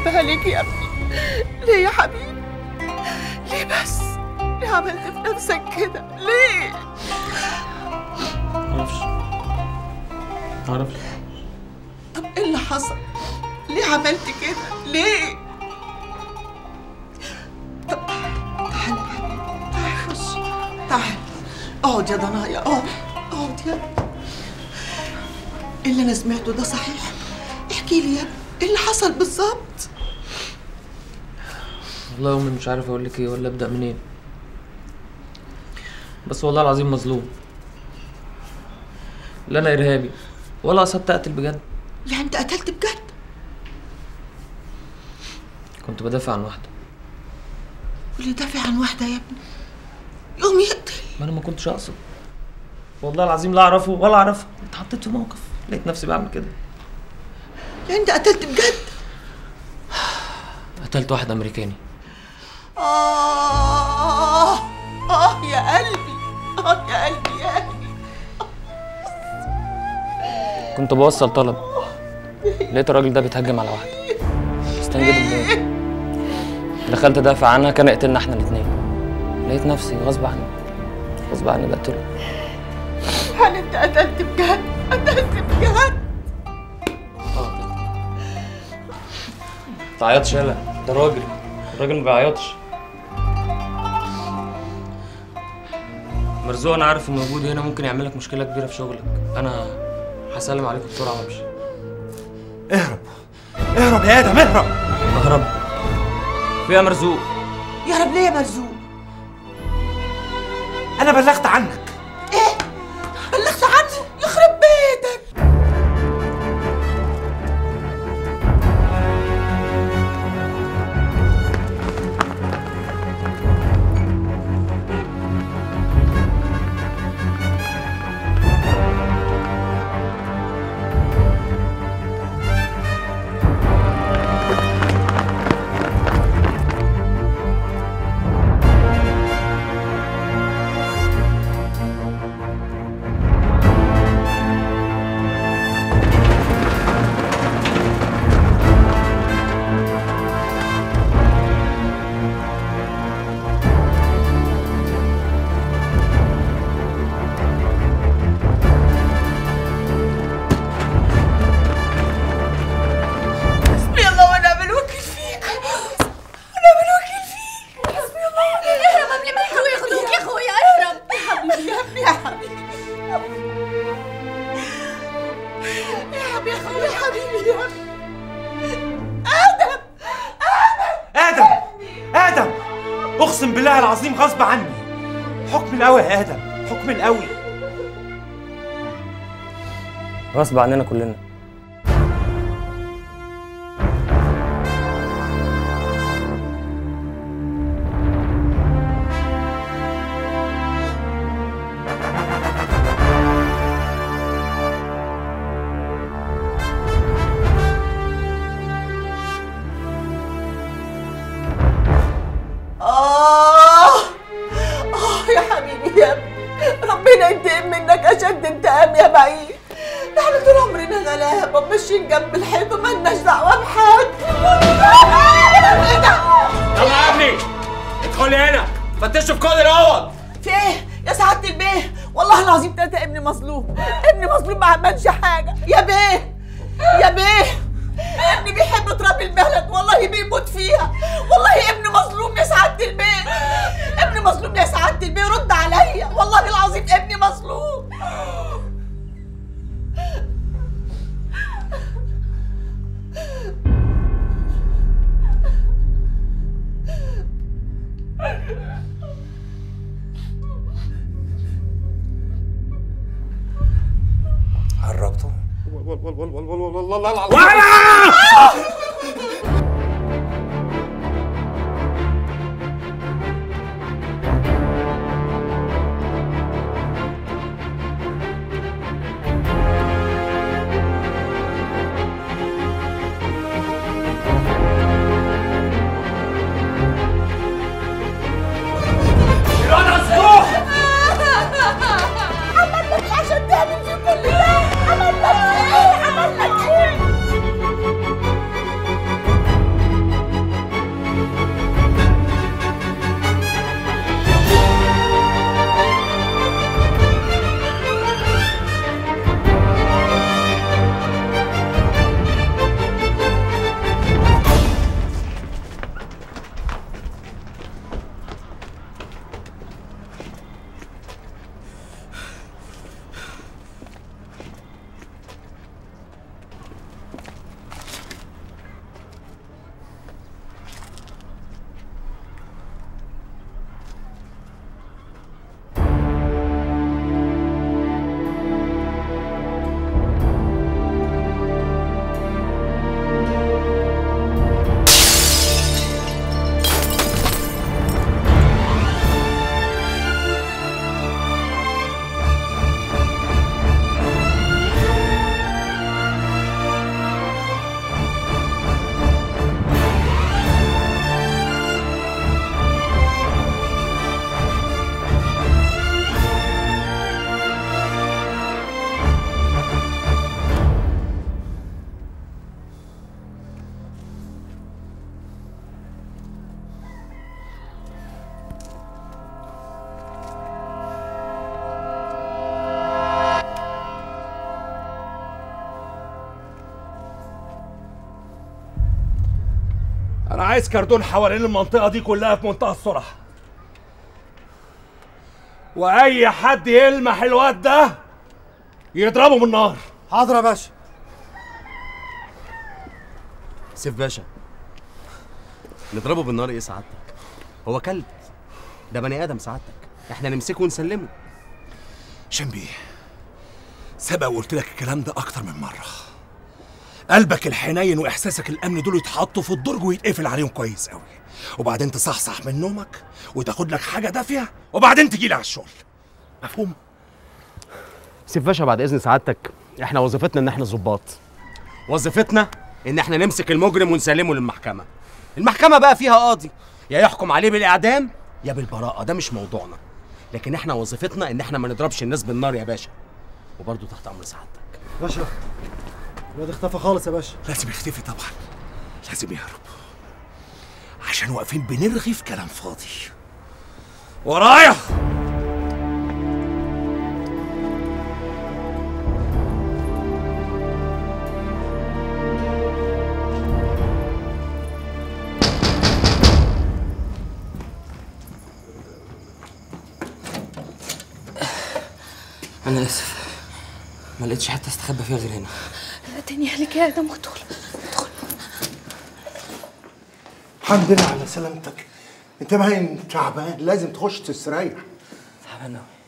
خايفة عليك يا ابني ليه يا حبيبي ليه بس ليه عملت في نفسك كده ليه معرفش معرفش طب ايه اللي حصل ليه عملت كده ليه طب تعال يا حبيبي تعال خش تعال اقعد يا ضنايا اقعد اقعد يا ابني. اللي انا سمعته ده صحيح احكي لي يا ابني ايه اللي حصل بالظبط والله يا امي مش عارف اقول لك ايه ولا ابدا منين بس والله العظيم مظلوم لا انا ارهابي ولا قصدت اقتل بجد يعني انت قتلت بجد كنت بدافع عن واحده واللي دافع عن واحده يا ابني يقوم يقتل ما انا ما كنتش اقصد والله العظيم لا اعرفه ولا اعرفها اتحطيت في موقف لقيت نفسي بعمل كده يعني انت قتلت بجد قتلت واحد امريكاني آه آه يا قلبي آه يا قلبي يا قلبي كنت بوصل طلب لقيت الراجل ده بيتهجم على واحده استنجد بالله دخلت ادافع عنها كان يقتلنا احنا الاثنين لقيت نفسي غصب عني غصب عني بقتله هل انت قتلت بجد قتلت بجد تعيطش يالا ده راجل الراجل ما بيعيطش مرزوق انا عارف ان وجودي هنا ممكن يعمل لك مشكله كبيره في شغلك انا هسلم عليكم بسرعه وامشي اهرب اهرب يا ادم اهرب اهرب فيها مرزوق يهرب ليه يا مرزوق انا بلغت عنك ايه بلغت عني يخرب بيتك حسبي الله ونعم الوكيل فيك ونعم الوكيل فيك حسبي الله ونعم اهرب قبل ما يجوا ياخدوك يا اخويا اهرب حبيبي يا ابني يا حبيبي يا حبيبي يا اخويا يا حبيبي يا ابني ادم ادم ادم اقسم بالله العظيم غصب عني حكم القوي يا ادم حكم القوي غصب عننا كلنا آه آه يا حبيبي يا ابني ربنا ينتقم منك أشد انتقام يا بعيد ده احنا طول عمرنا غلابة ماشيين جنب الحيط ومالناش دعوة بحد ايه ده؟ يلا يا ابني ادخلي هنا فتشوا في كل الاوض في ايه؟ يا سعادة البيه والله العظيم تلاتة ابني مظلوم ابني مظلوم ما عملش حاجة يا بيه يا بيه ابني بيحب تراب البلد والله بيموت فيها والله ابني مظلوم يا سعادة البيه ابني مظلوم يا سعادة البيه رد عليا والله العظيم ابني مظلوم قربتوا عمل لك ايه عشان تعمل في كل ده؟ عمل لك ايه؟ عمل لك ايه؟ العسكر دول حوالين المنطقة دي كلها في منتهى السرعة وأي حد يلمح الواد ده يضربه بالنار حاضر يا باشا سيف باشا نضربه بالنار ايه سعادتك هو كلب ده بني ادم سعادتك احنا نمسكه ونسلمه شنبي سبق وقلت لك الكلام ده أكتر من مرة قلبك الحنين وإحساسك الأمن دول يتحطوا في الدرج ويتقفل عليهم كويس قوي وبعدين تصحصح من نومك وتاخد لك حاجة دافية وبعدين تجي لي على الشغل مفهوم؟ سيف باشا بعد اذن سعادتك احنا وظيفتنا ان احنا ظباط وظيفتنا ان احنا نمسك المجرم ونسلمه للمحكمه المحكمه بقى فيها قاضي يا يحكم عليه بالاعدام يا بالبراءه ده مش موضوعنا لكن احنا وظيفتنا ان احنا ما نضربش الناس بالنار يا باشا وبرضه تحت امر سعادتك باشا الواد اختفى خالص يا باشا لازم يختفي طبعا لازم يهرب عشان واقفين بنرغي في كلام فاضي ورايا انا اسف ما لقيتش حته استخبى فيها غير هنا تاني اهلك يا ادم ادخل ادخل الحمد لله على سلامتك انت باين تعبان لازم تخش تستريح تعبان أوي